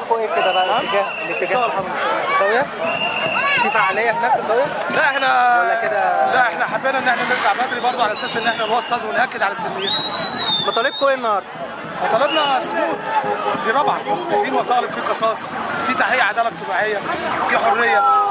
مطالبكم ايه كده بقى الاتجاه الاتجاه صالح. الضاوية في فعالية هناك في الضاوية لا احنا ولا كده؟ لا احنا حبينا ان احنا نرجع بدري برضه على اساس ان احنا نوصل وناكد على سلميتنا مطالبكم ايه النهارده؟ مطالبنا سموت دي رابعه في مطالب في قصاص في تحقيق عداله اجتماعيه في حريه